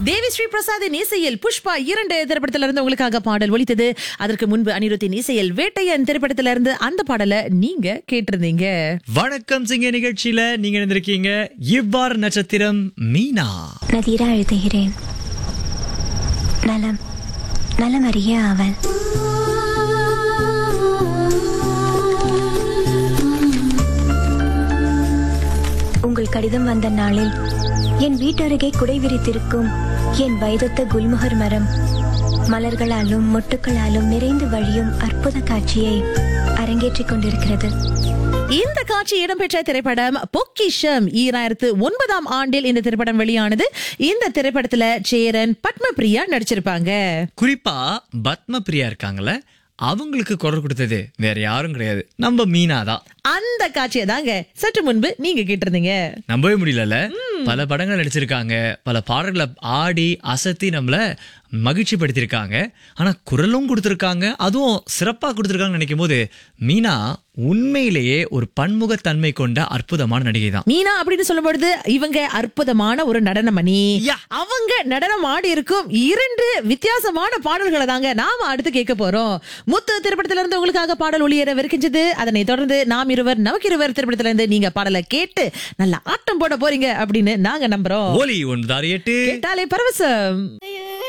தேவி ஸ்ரீ பிரசாத்தின் இசையில் புஷ்பா இரண்டு திரைப்படத்திலிருந்து இருந்து உங்களுக்காக பாடல் ஒலித்தது அதற்கு முன்பு அனிருத்தின் இசையில் வேட்டையன் திரைப்படத்திலிருந்து இருந்து அந்த பாடலை நீங்க கேட்டிருந்தீங்க வணக்கம் சிங்க நிகழ்ச்சியில நீங்க இருந்திருக்கீங்க இவ்வாறு நட்சத்திரம் மீனா நதீரா எழுதுகிறேன் நலம் நலமறிய அவள் உங்கள் கடிதம் வந்த நாளில் என் வீட்டருகே குடை விரித்திருக்கும் என் வயதொத்த குல்முகர் மரம் மலர்களாலும் மொட்டுக்களாலும் நிறைந்து வழியும் அற்புத காட்சியை அரங்கேற்றிக் கொண்டிருக்கிறது இந்த காட்சி இடம்பெற்ற திரைப்படம் பொக்கிஷம் ஈராயிரத்து ஒன்பதாம் ஆண்டில் இந்த திரைப்படம் வெளியானது இந்த திரைப்படத்துல சேரன் பத்மபிரியா நடிச்சிருப்பாங்க குறிப்பா பத்ம பிரியா இருக்காங்கல்ல அவங்களுக்கு குரல் கொடுத்தது வேற யாரும் கிடையாது நம்ம மீனா தான் அந்த காட்சியை தாங்க சற்று முன்பு நீங்க கேட்டிருந்தீங்க நம்பவே முடியலல்ல பல படங்கள் நடிச்சிருக்காங்க பல பாடல்களை ஆடி அசத்தி நம்மள மகிழ்ச்சி படுத்திருக்காங்க ஆனா குரலும் கொடுத்திருக்காங்க அதுவும் சிறப்பா கொடுத்திருக்காங்கன்னு நினைக்கும் போது மீனா உண்மையிலேயே ஒரு பன்முகத்தன்மை கொண்ட அற்புதமான நடிகை தான் மீனா அப்படின்னு சொல்லும் பொழுது இவங்க அற்புதமான ஒரு நடனமணி யா. அவங்க நடனம் ஆடி இருக்கும் இரண்டு வித்தியாசமான பாடல்களை தாங்க நாம அடுத்து கேட்க போறோம் முத்து திரைப்படத்திலிருந்து இருந்து உங்களுக்காக பாடல் ஒளியேறவிருக்கின்றது அதனை தொடர்ந்து நாம் இருவர் நமக்கு இருவர் திரைப்படத்திலிருந்து இருந்து நீங்க பாடலை கேட்டு நல்ல ஆட்டம் போட போறீங்க அப்படின்னு நாங்க நம்புறோம் ஓலி ஒன்று எட்டு கேட்டாலே பரவசம்